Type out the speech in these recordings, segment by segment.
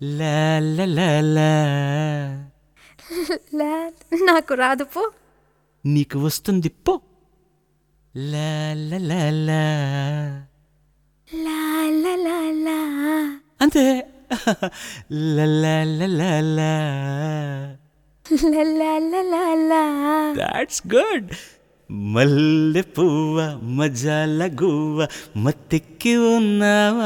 లా లా లా లా. లా నాకు రాదు పో నీకు వస్తుంది పో లా లా లా లా. లా లా లా లా అంతే లా లా లా లా లా. లా లా లా లా లా దాట్స్ గుడ్ మల్లె పువ్వ మజాల గువ్వ మత్తెక్కి ఉన్నావా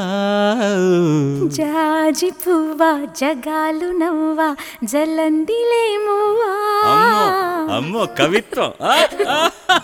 జాజి పువ్వా జగాలు నవ్వా జలందిలేమువా అమ్మో అమ్మో కవిత్వం ఆ, ఆ.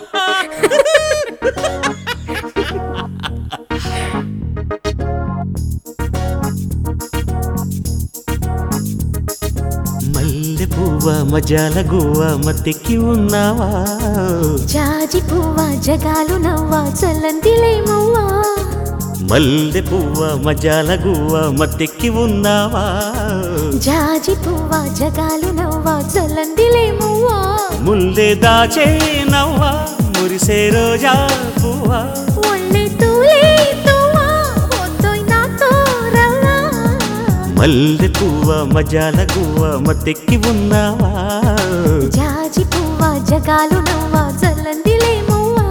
మల్లె పువ్వ మజాల గువ్వ మత్తెక్కి ఉన్నావా జాజి పువ్వా జగాలు నవ్వా జలందిలేమువా మల్లె పువ్వ మజాల గువ్వ మత్తెక్కి ఉన్నావా జాజి పువ్వా జగాలు నవ్వా జలందిలేమువా ముల్లె దాచే నవ్వా మురిసే రోజా పువ్వా ఒళ్ళే తూలే తువ్వా ఒద్దోయ్ నాతో రవ్వా మల్లె పువ్వ మజాల గువ్వ మత్తెక్కి ఉన్నావా జాజి పువ్వా జగాలు నవ్వా జలందిలేమువా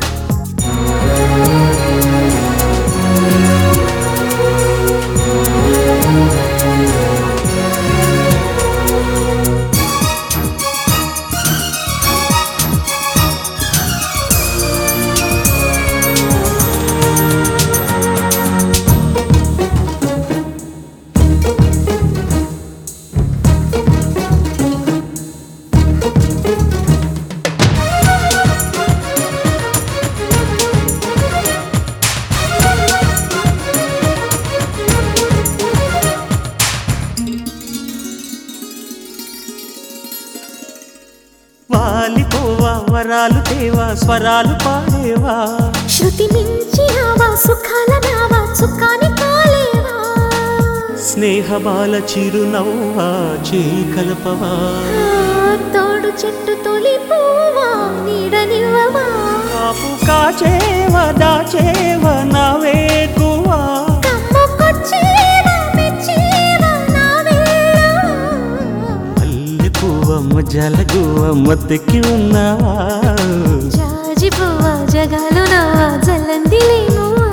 వాలిపోవా వరాలు తేవా స్వరాలు పాడేవా శృతి మించి ఆవా సుఖాల నావా చుక్కాని కాలేవా స్నేహ బాల చిరునవ్వా చేయి కలపవా ఆ, తోడు చెట్టు తొలి పువ్వా నీడనివ్వవా కాపు కాచేవా దాచేవా నా వేకువా కమ్ముకొచ్చేవా మెచ్చేవా నా వేళ మల్లె పువ్వ మజాల గువ్వ మత్తెక్కి ఉన్నావా జాజి పువ్వ జగాలు నవ్వా జల్లందిలేనువా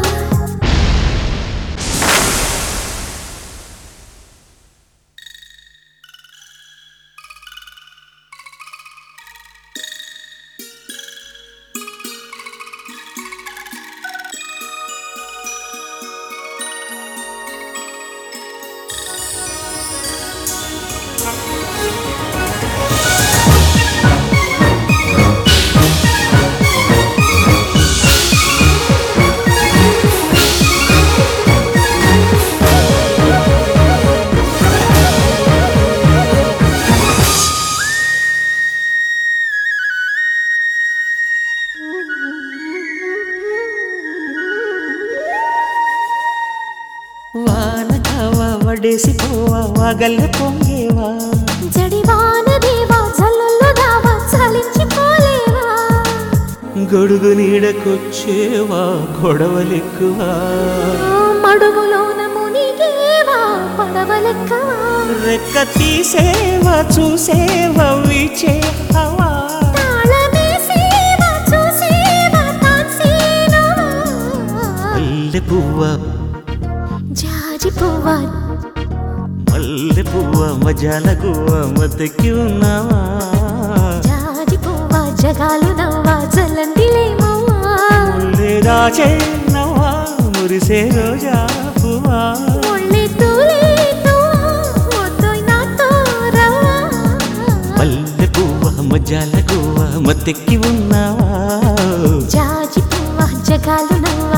వాన కావా వడేసి పోవా వాగల్లె పొంగేవా జడివాన దేవా జల్లుల్లో దావా చలించిపోలేవా గొడుగు నీడకొచ్చేవా గొడవలెక్కువా ఆ మడుగులోన మునిగేవా పడవలెక్కవా రెక్క తీసేవా చూసేవా వీచేవా తాళమేసేవా చూసేవా తాన్సేనవా మల్లె పువ్వ జాజి పువ్వా మల్లె పువ్వ మజాల గువ్వ మత్తెక్కి ఉన్నావా జాజి పువ్వా జగాలు నవ్వా జల్లందిలేమవ్వా ముల్లె దాచే నవ్వా మురిసే రోజా పువ్వా ఒళ్ళే తూలే తువ్వా ఒద్దోయ్ నాతో రవ్వా మల్లె పువ్వ మజాల గువ్వ మత్తెక్కి ఉన్నావా జాజి పువ్వా జగాలు నవ్వా